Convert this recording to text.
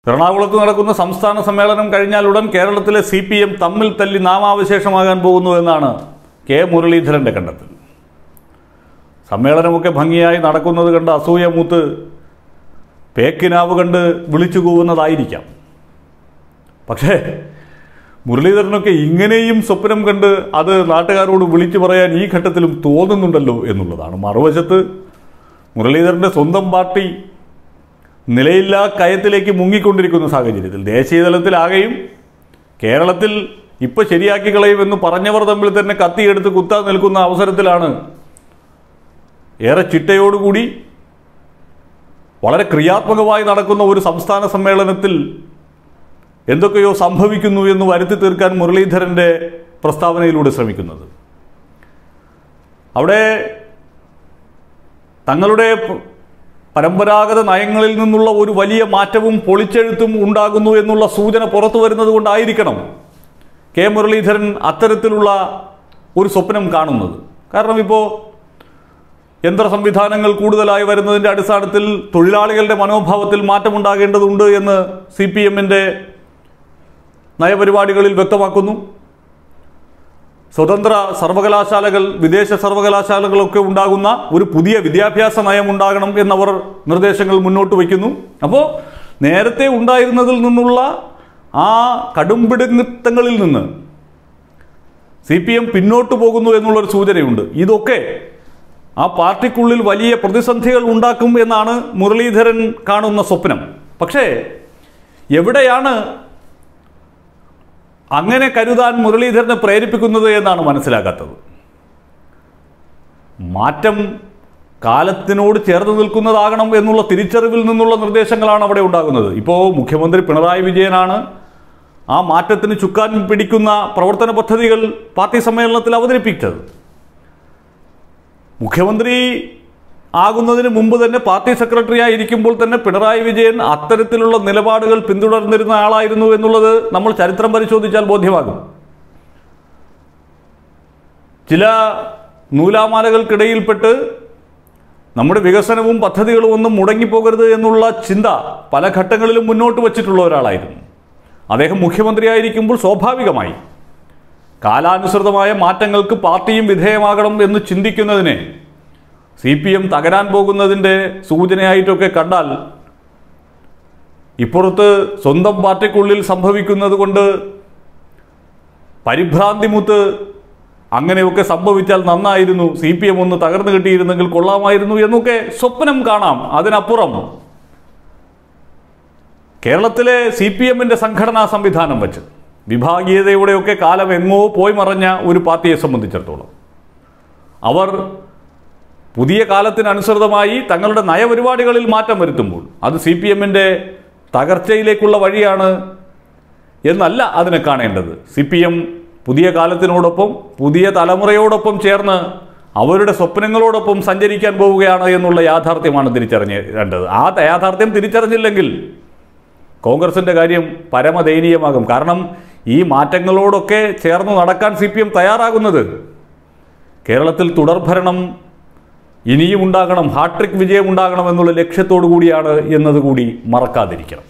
എറണാകുളത്ത് നടക്കുന്ന സംസ്ഥാന സമ്മേളനം കഴിഞ്ഞാൽ ഉടൻ കേരളത്തിലെ സി പി എം തമ്മിൽ തല്ലി നാമാവശേഷമാകാൻ പോകുന്നു എന്നാണ് കെ മുരളീധരന്റെ കണ്ടെത്തൽ സമ്മേളനമൊക്കെ ഭംഗിയായി നടക്കുന്നത് കണ്ട് അസൂയ മൂത്ത് പേക്കിനാവ് കണ്ട് വിളിച്ചു കൂവുന്നതായിരിക്കാം പക്ഷേ മുരളീധരനൊക്കെ ഇങ്ങനെയും സ്വപ്നം കണ്ട് അത് നാട്ടുകാരോട് വിളിച്ചു പറയാൻ ഈ ഘട്ടത്തിലും തോന്നുന്നുണ്ടല്ലോ എന്നുള്ളതാണ് മറുവശത്ത് മുരളീധരൻ്റെ സ്വന്തം പാർട്ടി നിലയില്ലാ കയത്തിലേക്ക് മുങ്ങിക്കൊണ്ടിരിക്കുന്ന സാഹചര്യത്തിൽ ദേശീയ തലത്തിലാകെയും കേരളത്തിൽ ഇപ്പൊ ശരിയാക്കി കളയുമെന്ന് പറഞ്ഞവർ തമ്മിൽ തന്നെ കത്തിയെടുത്ത് കുത്താൻ നിൽക്കുന്ന അവസരത്തിലാണ് ഏറെ ചിട്ടയോടുകൂടി വളരെ ക്രിയാത്മകമായി നടക്കുന്ന ഒരു സംസ്ഥാന സമ്മേളനത്തിൽ എന്തൊക്കെയോ സംഭവിക്കുന്നു എന്ന് വരുത്തി തീർക്കാൻ മുരളീധരന്റെ പ്രസ്താവനയിലൂടെ ശ്രമിക്കുന്നത് അവിടെ തങ്ങളുടെ പ- പരമ്പരാഗത നയങ്ങളിൽ നിന്നുള്ള ഒരു വലിയ മാറ്റവും പൊളിച്ചെഴുത്തും ഉണ്ടാകുന്നു എന്നുള്ള സൂചന പുറത്തു വരുന്നത് കൊണ്ടായിരിക്കണം കെ മുരളീധരൻ അത്തരത്തിലുള്ള ഒരു സ്വപ്നം കാണുന്നത് കാരണം ഇപ്പോൾ യന്ത്ര സംവിധാനങ്ങൾ കൂടുതലായി വരുന്നതിൻ്റെ അടിസ്ഥാനത്തിൽ തൊഴിലാളികളുടെ മനോഭാവത്തിൽ മാറ്റമുണ്ടാകേണ്ടതുണ്ട് എന്ന് സി പി എമ്മിൻ്റെ നയപരിപാടികളിൽ വ്യക്തമാക്കുന്നു സ്വതന്ത്ര സർവകലാശാലകൾ വിദേശ സർവകലാശാലകളൊക്കെ ഉണ്ടാകുന്ന ഒരു പുതിയ വിദ്യാഭ്യാസ നയം ഉണ്ടാകണം എന്നവർ നിർദ്ദേശങ്ങൾ മുന്നോട്ട് വയ്ക്കുന്നു അപ്പോൾ നേരത്തെ ഉണ്ടായിരുന്നതിൽ നിന്നുള്ള ആ കടുംപിടുത്തങ്ങളിൽ നിന്ന് സി പി എം പിന്നോട്ട് പോകുന്നു എന്നുള്ളൊരു സൂചനയുണ്ട് ഇതൊക്കെ ആ പാർട്ടിക്കുള്ളിൽ വലിയ പ്രതിസന്ധികൾ ഉണ്ടാക്കും എന്നാണ് മുരളീധരൻ കാണുന്ന സ്വപ്നം പക്ഷേ എവിടെയാണ് അങ്ങനെ കരുതാൻ മുരളീധരനെ പ്രേരിപ്പിക്കുന്നത് എന്നാണ് മനസ്സിലാക്കാത്തത് മാറ്റം കാലത്തിനോട് ചേർന്ന് നിൽക്കുന്നതാകണം എന്നുള്ള തിരിച്ചറിവിൽ നിന്നുള്ള നിർദ്ദേശങ്ങളാണ് അവിടെ ഉണ്ടാകുന്നത് ഇപ്പോൾ മുഖ്യമന്ത്രി പിണറായി വിജയനാണ് ആ മാറ്റത്തിന് ചുക്കാൻ പിടിക്കുന്ന പ്രവർത്തന പദ്ധതികൾ പാർട്ടി സമ്മേളനത്തിൽ അവതരിപ്പിച്ചത് മുഖ്യമന്ത്രി ആകുന്നതിന് മുമ്പ് തന്നെ പാർട്ടി സെക്രട്ടറി ആയിരിക്കുമ്പോൾ തന്നെ പിണറായി വിജയൻ അത്തരത്തിലുള്ള നിലപാടുകൾ പിന്തുടർന്നിരുന്ന ആളായിരുന്നു എന്നുള്ളത് നമ്മൾ ചരിത്രം പരിശോധിച്ചാൽ ബോധ്യമാകും ചില നൂലാമാലകൾക്കിടയിൽപ്പെട്ട് നമ്മുടെ വികസനവും പദ്ധതികളും ഒന്നും മുടങ്ങിപ്പോകരുത് എന്നുള്ള ചിന്ത പല ഘട്ടങ്ങളിലും മുന്നോട്ട് വച്ചിട്ടുള്ള ഒരാളായിരുന്നു അദ്ദേഹം മുഖ്യമന്ത്രിയായിരിക്കുമ്പോൾ സ്വാഭാവികമായി കാലാനുസൃതമായ മാറ്റങ്ങൾക്ക് പാർട്ടിയും വിധേയമാകണം എന്ന് ചിന്തിക്കുന്നതിനെ സി പി എം തകരാൻ പോകുന്നതിൻ്റെ സൂചനയായിട്ടൊക്കെ കണ്ടാൽ ഇപ്പുറത്ത് സ്വന്തം പാർട്ടിക്കുള്ളിൽ സംഭവിക്കുന്നത് കൊണ്ട് പരിഭ്രാന്തിമുത്ത് അങ്ങനെയൊക്കെ സംഭവിച്ചാൽ നന്നായിരുന്നു സി പി എം ഒന്ന് തകർന്നു കിട്ടിയിരുന്നെങ്കിൽ കൊള്ളാമായിരുന്നു എന്നൊക്കെ സ്വപ്നം കാണാം അതിനപ്പുറം കേരളത്തിലെ സി പി എമ്മിൻ്റെ സംഘടനാ സംവിധാനം വെച്ച് വിഭാഗീയതയുടെയൊക്കെ കാലം എങ്ങോ പോയി മറഞ്ഞ ഒരു പാർട്ടിയെ സംബന്ധിച്ചിടത്തോളം അവർ പുതിയ കാലത്തിനനുസൃതമായി തങ്ങളുടെ നയപരിപാടികളിൽ മാറ്റം വരുത്തുമ്പോൾ അത് സി പി എമ്മിൻ്റെ തകർച്ചയിലേക്കുള്ള വഴിയാണ് എന്നല്ല അതിനെ കാണേണ്ടത് സി പി എം പുതിയ കാലത്തിനോടൊപ്പം പുതിയ തലമുറയോടൊപ്പം ചേർന്ന് അവരുടെ സ്വപ്നങ്ങളോടൊപ്പം സഞ്ചരിക്കാൻ പോവുകയാണ് എന്നുള്ള യാഥാർത്ഥ്യമാണ് തിരിച്ചറിഞ്ഞേണ്ടത് ആ യാഥാർത്ഥ്യം തിരിച്ചറിഞ്ഞില്ലെങ്കിൽ കോൺഗ്രസിൻ്റെ കാര്യം പരമദയനീയമാകും കാരണം ഈ മാറ്റങ്ങളോടൊക്കെ ചേർന്ന് നടക്കാൻ സി പി എം തയ്യാറാകുന്നത് കേരളത്തിൽ തുടർഭരണം ഇനിയും ഉണ്ടാകണം ഹാട്രിക് വിജയം ഉണ്ടാകണം എന്നുള്ള ലക്ഷ്യത്തോടു കൂടിയാണ് എന്നതുകൂടി മറക്കാതിരിക്കണം